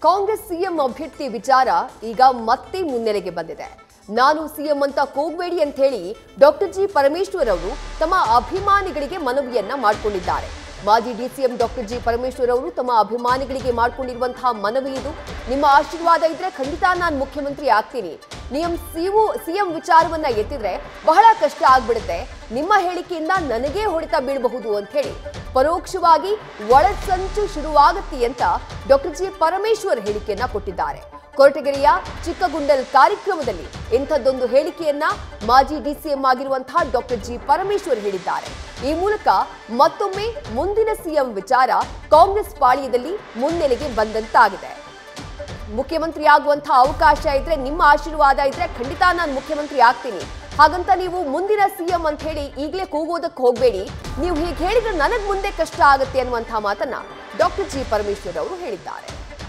Congress CM ಅಭ್ಯರ್ಥಿ ವಿಚಾರ ಈಗ ಮತ್ತೆ ಮುನ್ನೆಲೆಗೆ ಬಂದಿದೆ ನಾನು ಸಿಎಂ ಅಂತ ಕೂಗಬೇಡಿ ಅಂತ ಹೇಳಿ ಡಾಕ್ಟರ್ ಜಿ ಪರಮೇಶ್ವರ್ ಅವರು ತಮ್ಮ ಅಭಿಮಾನಿಗಳಿಗೆ ಮನವಿಯನ್ನ ಮಾಡಿಕೊಂಡಿದ್ದಾರೆ ಮಾಜಿ ಡಿಸಿಎಂ ಡಾಕ್ಟರ್ ಜಿ ಪರಮೇಶ್ವರ್ ಅವರು ತಮ್ಮ ಅಭಿಮಾನಿಗಳಿಗೆ ಮಾಡಿಕೊಂಡಿರುವಂತಹ ಮನವಿ ಇದು ನಿಮ್ಮ ಆಶೀರ್ವಾದ ಇದ್ರೆ ಖಂಡಿತ ನಾನು ಮುಖ್ಯಮಂತ್ರಿ ಆಗ್ತೀನಿ ನಿಯಂ ಸಿವು ಸಿಎಂ ವಿಚಾರವನ್ನ ಎತ್ತಿದ್ರೆ ಬಹಳ ಕಷ್ಟ ಆಗ್ಬಿಡುತ್ತೆ ನಿಮ್ಮ ಹೇಳಿಕೆಯಿಂದ ನನಗೇ ಹೊಡೆತ ಬೀಳಬಹುದು ಅಂತ ಹೇಳಿ ಪರೋಕ್ಷವಾಗಿ ಒಳಸಂಚು ಶುರುವಾಗತ್ತೆ ಅಂತ ಡಾಕ್ಟರ್ ಜಿ ಪರಮೇಶ್ವರ್ ಹೇಳಿಕೆಯನ್ನ ಕೊಟ್ಟಿದ್ದಾರೆ ಕೊರಟಗೆರೆಯ ಚಿಕ್ಕಗುಂಡಲ್ ಕಾರ್ಯಕ್ರಮದಲ್ಲಿ ಇಂಥದ್ದೊಂದು ಹೇಳಿಕೆಯನ್ನ ಮಾಜಿ ಡಿಸಿಎಂ ಆಗಿರುವಂತಹ ಡಾಕ್ಟರ್ ಜಿ ಪರಮೇಶ್ವರ್ ಹೇಳಿದ್ದಾರೆ ಈ ಮೂಲಕ ಮತ್ತೊಮ್ಮೆ ಮುಂದಿನ ಸಿಎಂ ವಿಚಾರ ಕಾಂಗ್ರೆಸ್ ಪಾಳ್ಯದಲ್ಲಿ ಮುನ್ನೆಲೆಗೆ ಬಂದಂತಾಗಿದೆ ಮುಖ್ಯಮಂತ್ರಿ ಆಗುವಂತಹ ಅವಕಾಶ ಇದ್ರೆ ನಿಮ್ಮ ಆಶೀರ್ವಾದ ಇದ್ರೆ ಖಂಡಿತ ನಾನು ಮುಖ್ಯಮಂತ್ರಿ ಆಗ್ತೀನಿ ಹಾಗಂತ ನೀವು ಮುಂದಿನ ಸಿಎಂ ಅಂತ ಹೇಳಿ ಈಗಲೇ ಕೂಗೋದಕ್ಕೆ ಹೋಗಬೇಡಿ ನೀವು ಹೀಗೆ ಹೇಳಿದ್ರೆ ನನಗೆ ಮುಂದೆ ಕಷ್ಟ ಆಗುತ್ತೆ ಅನ್ನುವಂತಹ ಮಾತನ್ನ ಡಾಕ್ಟರ್ ಜಿ ಪರಮೇಶ್ವರ್ ಅವರು ಹೇಳಿದ್ದಾರೆ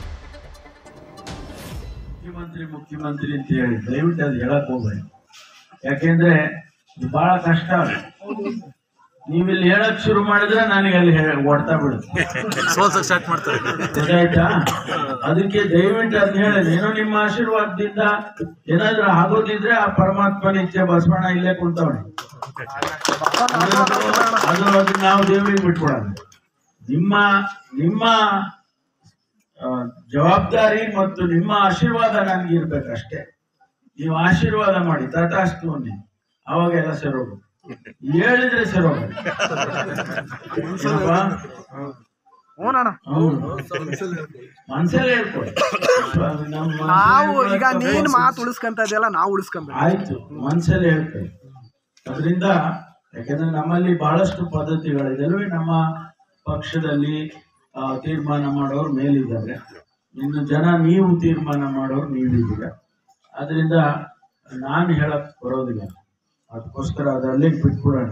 ಮುಖ್ಯಮಂತ್ರಿ ಮುಖ್ಯಮಂತ್ರಿ ಅಂತ ಹೇಳಿ ದಯವಿಟ್ಟು ಅದು ಹೇಳಕ್ ಹೋಗ್ಬೇಡಿ ಯಾಕೆಂದ್ರೆ ಇದು ಬಹಳ ಕಷ್ಟ ನೀವು ಇಲ್ಲಿ ಹೇಳಕ್ ಶುರು ಮಾಡಿದ್ರೆ ನನಗೆ ಅಲ್ಲಿ ಹೇ- ಹೊಡ್ತಾ ಬಿಡುತ್ತೆ ಸೋಲ್ಸಕ್ ಸ್ಟಾರ್ಟ್ ಮಾಡ್ತಾರೆ ಗೊತ್ತಾಯ್ತಾ ಅದಕ್ಕೆ ದಯವಿಟ್ಟು ಅದ್ ಹೇಳಿ ಏನೋ ನಿಮ್ಮ ಆಶೀರ್ವಾದದಿಂದ ಏನಾದ್ರೂ ಆಗೋದಿದ್ರೆ ಆ ಪರಮಾತ್ಮನ ಇಚ್ಛೆ ಬಸವಣ್ಣ ಇಲ್ಲೇ ಕುಂತವಣೆ ಅದು ಅದು ಅದು ನಾವು ದೇವರಿಗೆ ಬಿಟ್ಕೊಡೋಣ ನಿಮ್ಮ ನಿಮ್ಮ ಆ, ಜವಾಬ್ದಾರಿ ಮತ್ತು ನಿಮ್ಮ ಆಶೀರ್ವಾದ ನನಗೆ ಇರ್ಬೇಕಷ್ಟೇ ನೀವು ಆಶೀರ್ವಾದ ಮಾಡಿ ತಥಾಸ್ತು ಅನ್ನಿ ಅವಾಗೆಲ್ಲ ಸರೋಗು ಹೇಳಿದ್ರೆ ಸರೋಗು ಏನಪ್ಪಾ? ಹೌದು. ಮನ್ಸಲ್ಲೇ ಹೇಳ್ಕೊಡಿ ನಮ್ಮ ನಾವು ಈಗ ನೀನ್ ಮಾತು ಉಳಿಸ್ಕೊಂತ ಇದೆಯಲ್ಲ ನಾವು ಉಳಿಸ್ಕೊಂಬೇಕು ಆಯ್ತು ಮನ್ಸಲ್ಲೇ ಹೇಳ್ತೇವೆ ಅದರಿಂದ ಯಾಕಂದ್ರೆ ನಮ್ಮಲ್ಲಿ ಬಹಳಷ್ಟು ಪದ್ಧತಿಗಳಿದಾವೆ ನಮ್ಮ ಪಕ್ಷದಲ್ಲಿ ಆ, ತೀರ್ಮಾನ ಮಾಡೋರು ಮೇಲಿದ್ದಾರೆ ಇನ್ನು ಜನ ನೀವು ತೀರ್ಮಾನ ಮಾಡೋರು ನೀವಿದ್ದೀರ ಅದರಿಂದ ನಾನು ಹೇಳಕ್ ಬರೋದಿಲ್ಲ ಅದಕ್ಕೋಸ್ಕರ ಅದರಲ್ಲಿ ಬಿಟ್ಬಿಡೋಣ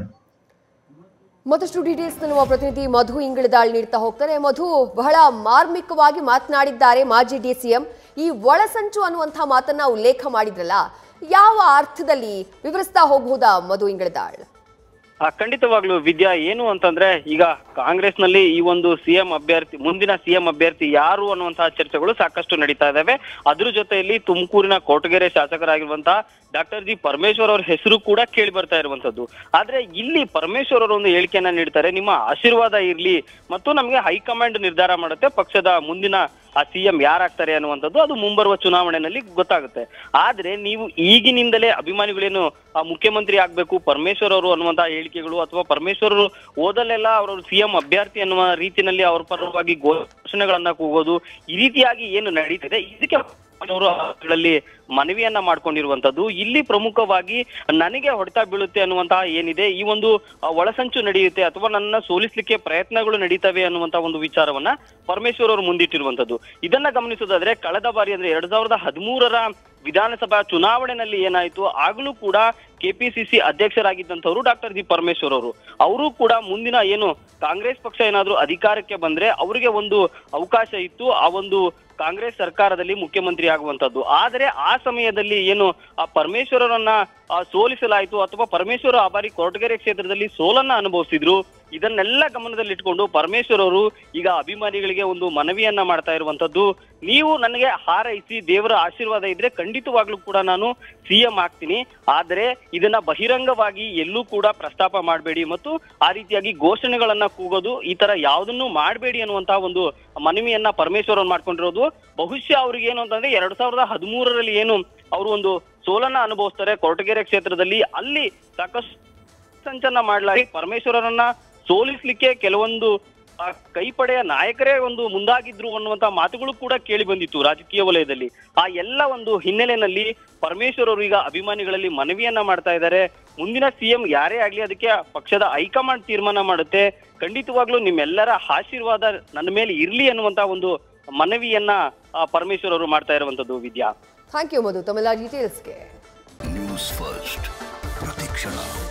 ಮತ್ತಷ್ಟು ಡೀಟೇಲ್ಸ್ ನಮ್ಮ ಪ್ರತಿನಿಧಿ ಮಧು ಇಂಗಳದಾಳ್ ನೀಡ್ತಾ ಹೋಗ್ತಾರೆ ಮಧು ಬಹಳ ಮಾರ್ಮಿಕವಾಗಿ ಮಾತನಾಡಿದ್ದಾರೆ ಮಾಜಿ ಡಿಸಿಎಂ ಈ ಒಳಸಂಚು ಅನ್ನುವಂಥ ಮಾತನ್ನ ಉಲ್ಲೇಖ ಮಾಡಿದ್ರಲ್ಲ ಯಾವ ಅರ್ಥದಲ್ಲಿ ವಿವರಿಸ್ತಾ ಹೋಗಬಹುದಾ ಮಧು ಇಂಗಳದಾಳ್ ಆ, ಖಂಡಿತವಾಗ್ಲೂ ವಿದ್ಯಾ ಏನು ಅಂತಂದ್ರೆ ಈಗ ಕಾಂಗ್ರೆಸ್ನಲ್ಲಿ ಈ ಒಂದು ಸಿಎಂ ಅಭ್ಯರ್ಥಿ ಮುಂದಿನ ಸಿಎಂ ಅಭ್ಯರ್ಥಿ ಯಾರು ಅನ್ನುವಂತಹ ಚರ್ಚೆಗಳು ಸಾಕಷ್ಟು ನಡೀತಾ ಇದಾವೆ ಅದ್ರ ಜೊತೆಯಲ್ಲಿ ತುಮಕೂರಿನ ಕೊರಟಗೆರೆ ಶಾಸಕರಾಗಿರುವಂತಹ ಡಾಕ್ಟರ್ ಜಿ ಪರಮೇಶ್ವರ್ ಅವರ ಹೆಸರು ಕೂಡ ಕೇಳಿ ಬರ್ತಾ ಇರುವಂತದ್ದು ಆದ್ರೆ ಇಲ್ಲಿ ಪರಮೇಶ್ವರ್ ಅವರು ಒಂದು ಹೇಳಿಕೆಯನ್ನ ನೀಡ್ತಾರೆ ನಿಮ್ಮ ಆಶೀರ್ವಾದ ಇರ್ಲಿ ಮತ್ತು ನಮಗೆ ಹೈಕಮಾಂಡ್ ನಿರ್ಧಾರ ಮಾಡುತ್ತೆ ಪಕ್ಷದ ಮುಂದಿನ ಆ ಸಿಎಂ ಯಾರಾಗ್ತಾರೆ ಅನ್ನುವಂಥದ್ದು ಅದು ಮುಂಬರುವ ಚುನಾವಣೆಯಲ್ಲಿ ಗೊತ್ತಾಗುತ್ತೆ ಆದ್ರೆ ನೀವು ಈಗಿನಿಂದಲೇ ಅಭಿಮಾನಿಗಳೇನು ಆ ಮುಖ್ಯಮಂತ್ರಿ ಆಗ್ಬೇಕು ಪರಮೇಶ್ವರ್ ಅವರು ಅನ್ನುವಂತಹ ಹೇಳಿಕೆಗಳು ಅಥವಾ ಪರಮೇಶ್ವರ್ ಅವರು ಓದಲೆಲ್ಲ ಅವರು ಸಿಎಂ ಅಭ್ಯರ್ಥಿ ಅನ್ನುವ ರೀತಿಯಲ್ಲಿ ಅವ್ರ ಪರವಾಗಿ ಘೋಷಣೆಗಳನ್ನ ಕೂಗೋದು ಈ ರೀತಿಯಾಗಿ ಏನು ನಡೀತಿದೆ ಇದಕ್ಕೆ ಅವರು ಗಳಲ್ಲಿ ಮನವಿಯನ್ನ ಮಾಡ್ಕೊಂಡಿರುವಂತದ್ದು ಇಲ್ಲಿ ಪ್ರಮುಖವಾಗಿ ನನಗೆ ಹೊಡೆತ ಬೀಳುತ್ತೆ ಅನ್ನುವಂತಹ ಏನಿದೆ ಈ ಒಂದು ಆ, ಒಳಸಂಚು ನಡೆಯುತ್ತೆ ಅಥವಾ ನನ್ನ ಸೋಲಿಸ್ಲಿಕ್ಕೆ ಪ್ರಯತ್ನಗಳು ನಡೀತವೆ ಅನ್ನುವಂತಹ ಒಂದು ವಿಚಾರವನ್ನ ಪರಮೇಶ್ವರ್ ಅವರು ಮುಂದಿಟ್ಟಿರುವಂತದ್ದು ಇದನ್ನ ಗಮನಿಸೋದಾದ್ರೆ ಕಳೆದ ಬಾರಿ ಅಂದ್ರೆ ಎರಡ್ ಸಾವಿರದ ಹದಿಮೂರರ ವಿಧಾನಸಭಾ ಚುನಾವಣೆಯಲ್ಲಿ ಏನಾಯ್ತು ಆಗ್ಲೂ ಕೂಡ ಕೆಪಿಸಿಸಿ ಅಧ್ಯಕ್ಷರಾಗಿದ್ದಂಥವ್ರು ಡಾಕ್ಟರ್ ಜಿ ಪರಮೇಶ್ವರ್ ಅವರು ಅವರು ಕೂಡ ಮುಂದಿನ ಏನು ಕಾಂಗ್ರೆಸ್ ಪಕ್ಷ ಏನಾದ್ರೂ ಅಧಿಕಾರಕ್ಕೆ ಬಂದ್ರೆ ಅವರಿಗೆ ಒಂದು ಅವಕಾಶ ಇತ್ತು ಆ ಒಂದು ಕಾಂಗ್ರೆಸ್ ಸರ್ಕಾರದಲ್ಲಿ ಮುಖ್ಯಮಂತ್ರಿ ಆಗುವಂತದ್ದು ಆದರೆ ಆ ಸಮಯದಲ್ಲಿ ಏನು ಆ ಪರಮೇಶ್ವರರನ್ನ ಆ, ಸೋಲಿಸಲಾಯಿತು ಅಥವಾ ಪರಮೇಶ್ವರ ಆ ಬಾರಿ ಕೊರಟಗೆರೆ ಕ್ಷೇತ್ರದಲ್ಲಿ ಸೋಲನ್ನ ಅನುಭವಿಸಿದ್ರು ಇದನ್ನೆಲ್ಲ ಗಮನದಲ್ಲಿಟ್ಕೊಂಡು ಪರಮೇಶ್ವರ್ ಅವರು ಈಗ ಅಭಿಮಾನಿಗಳಿಗೆ ಒಂದು ಮನವಿಯನ್ನ ಮಾಡ್ತಾ ಇರುವಂತದ್ದು ನೀವು ನನಗೆ ಹಾರೈಸಿ ದೇವರ ಆಶೀರ್ವಾದ ಇದ್ರೆ ಖಂಡಿತವಾಗ್ಲೂ ಕೂಡ ನಾನು ಸಿಎಂ ಆಗ್ತೀನಿ ಆದ್ರೆ ಇದನ್ನ ಬಹಿರಂಗವಾಗಿ ಎಲ್ಲೂ ಕೂಡ ಪ್ರಸ್ತಾಪ ಮಾಡಬೇಡಿ ಮತ್ತು ಆ ರೀತಿಯಾಗಿ ಘೋಷಣೆಗಳನ್ನ ಕೂಗೋದು ಈ ತರ ಯಾವುದನ್ನು ಮಾಡಬೇಡಿ ಅನ್ನುವಂತಹ ಒಂದು ಮನವಿಯನ್ನ ಪರಮೇಶ್ವರ್ ಅವ್ರು ಮಾಡ್ಕೊಂಡಿರೋದು ಬಹುಶಃ ಅವ್ರಿಗೆ ಏನು ಅಂತಂದ್ರೆ ಎರಡ್ ಸಾವಿರದ ಹದಿಮೂರರಲ್ಲಿ ಏನು ಅವರು ಒಂದು ಸೋಲನ್ನ ಅನುಭವಿಸ್ತಾರೆ ಕೊರಟಗೆರೆ ಕ್ಷೇತ್ರದಲ್ಲಿ ಅಲ್ಲಿ ಸಾಕಷ್ಟು ಸಂಚಲನ ಮಾಡಲಾಗಿ ಪರಮೇಶ್ವರರನ್ನ ಸೋಲಿಸ್ಲಿಕ್ಕೆ ಕೆಲವೊಂದು ಆ, ಕೈಪಡೆಯ ನಾಯಕರೇ ಒಂದು ಮುಂದಾಗಿದ್ರು ಅನ್ನುವಂತ ಮಾತುಗಳು ಕೂಡ ಕೇಳಿ ಬಂದಿತ್ತು ರಾಜಕೀಯ ವಲಯದಲ್ಲಿ ಆ ಎಲ್ಲ ಒಂದು ಹಿನ್ನೆಲೆಯಲ್ಲಿ ಪರಮೇಶ್ವರ್ ಅವರು ಈಗ ಅಭಿಮಾನಿಗಳಲ್ಲಿ ಮನವಿಯನ್ನ ಮಾಡ್ತಾ ಇದ್ದಾರೆ ಮುಂದಿನ ಸಿಎಂ ಯಾರೇ ಆಗ್ಲಿ ಅದಕ್ಕೆ ಪಕ್ಷದ ಹೈಕಮಾಂಡ್ ತೀರ್ಮಾನ ಮಾಡುತ್ತೆ ಖಂಡಿತವಾಗ್ಲೂ ನಿಮ್ಮೆಲ್ಲರ ಆಶೀರ್ವಾದ ನನ್ನ ಮೇಲೆ ಇರ್ಲಿ ಅನ್ನುವಂತ ಒಂದು ಮನವಿಯನ್ನ ಆ, ಪರಮೇಶ್ವರ್ ಅವರು ಮಾಡ್ತಾ ಇರುವಂತದ್ದು ವಿದ್ಯಾ ಥ್ಯಾಂಕ್ ಯು ಮಧು ತಮ್ಮೆಲ್ಲ ಡೀಟೇಲ್ಸ್ಗೆ ನ್ಯೂಸ್ ಫಸ್ಟ್ ಪ್ರತಿಕ್ಷಣ